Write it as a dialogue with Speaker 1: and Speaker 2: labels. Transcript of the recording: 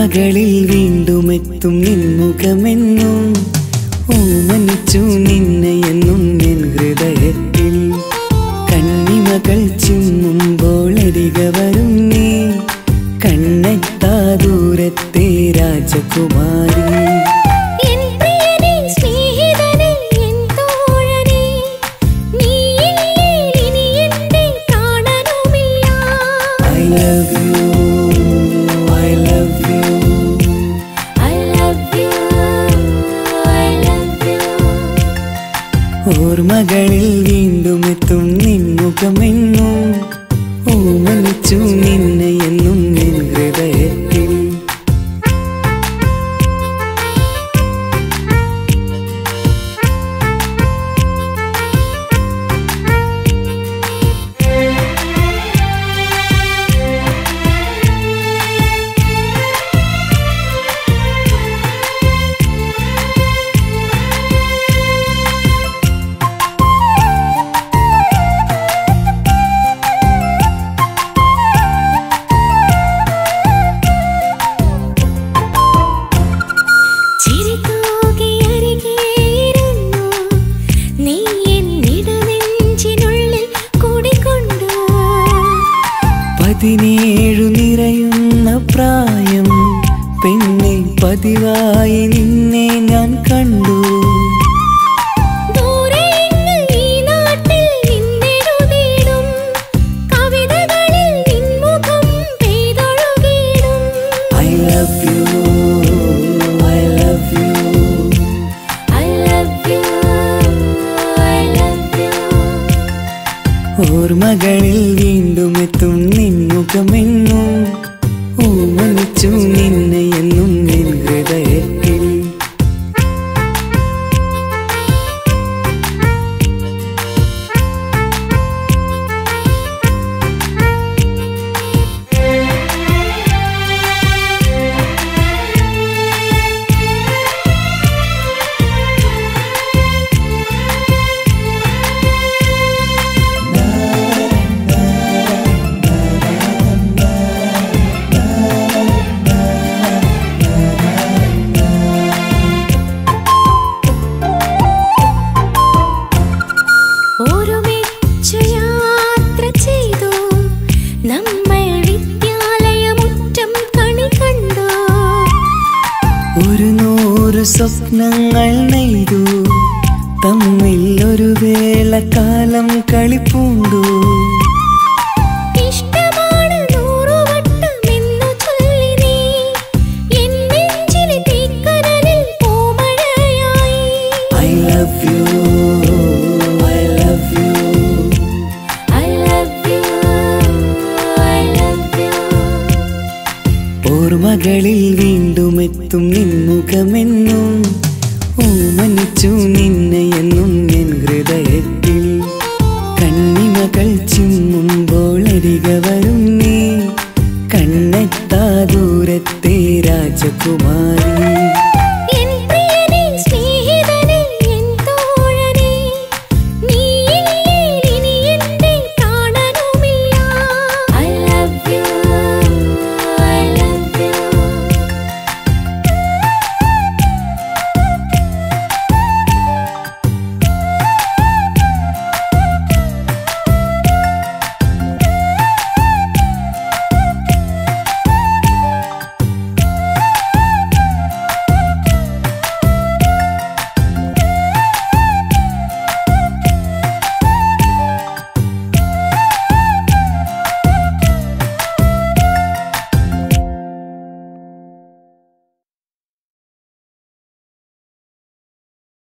Speaker 1: ഓർമ്മകളിൽ വീണ്ടും എത്തും നിൻമുഖമെന്നും ഓമനിച്ചു നിന്നെ എന്നും എൻ ഹൃദയത്തിൽ കണ്ണിമകൾ ചിമ്മുമ്പോൾ അരിക വരും നീ കണ്ണെത്താ ദൂരത്തെ രാജകുമാരി
Speaker 2: എൻ പ്രിയനേ സ്നേഹിതനേ എൻ തോഴനേ നീയില്ലേ ഇനി എന്റെ പ്രാണനുമില്ല
Speaker 1: I love you, I love you.
Speaker 2: I love you I love you
Speaker 1: ഓർമ്മകളിൽ വീണ്ടും എത്തും നിൻമുഖമെന്നും ഓമനിച്ചു നിന്നെ എന്നും എൻ ഹൃദയത്തിൽ
Speaker 2: ചിരിതൂകിയരികെയിരുന്നു നീ എന്നിടനെഞ്ചിനുള്ളിൽ കൂടിക്കൊണ്ടു
Speaker 1: പതിനേഴു നിറയുന്ന പ്രായം പെണ്ണെ പതിവായി നിന്നെ ഞാൻ കണ്ടു
Speaker 2: ദൂരെയെങ്ങ് ഈ നാട്ടിൽ നിന്നെഴുതിയിടും കവിതകളിൽ നിൻമുഖം പെയ്തൊഴുകിയിടും
Speaker 1: I love you, I love you.
Speaker 2: I love you I love you
Speaker 1: ഓർമ്മകളിൽ വീണ്ടും എത്തും നിൻമുഖമെന്നും ഓമനിച്ചു നിന്നെ എന്നും എൻ ഹൃദയത്തിൽ
Speaker 2: ഒരുമിച്ചു യാത്ര ചെയ്തു നമ്മൾ വിദ്യാലയമുറ്റം കണി കണ്ടു
Speaker 1: ഒരു നൂറ് സ്വപ്നങ്ങൾ നെയ്തു തമ്മിൽ ഒരു വേള കാലം കളിപ്പൂണ്ടു
Speaker 2: ഇഷ്ടമാണ് നൂറുവട്ടമെന്നു ചൊല്ലി നീ എൻ നെഞ്ചിലെ തീക്കനലിൽ പൂമഴയായി
Speaker 1: I love you, I love you.
Speaker 2: I love you I love you
Speaker 1: ഓർമ്മകളിൽ വീണ്ടും എത്തും നിൻമുഖമെന്നും ഓമനിച്ചു നിന്നെ എന്നും എൻ ഹൃദയത്തിൽ കണ്ണിമകൾ ചിമ്മുമ്പോൾ അരിക വരും നീ കണ്ണെത്താ ദൂരത്തെ രാജകുമാരി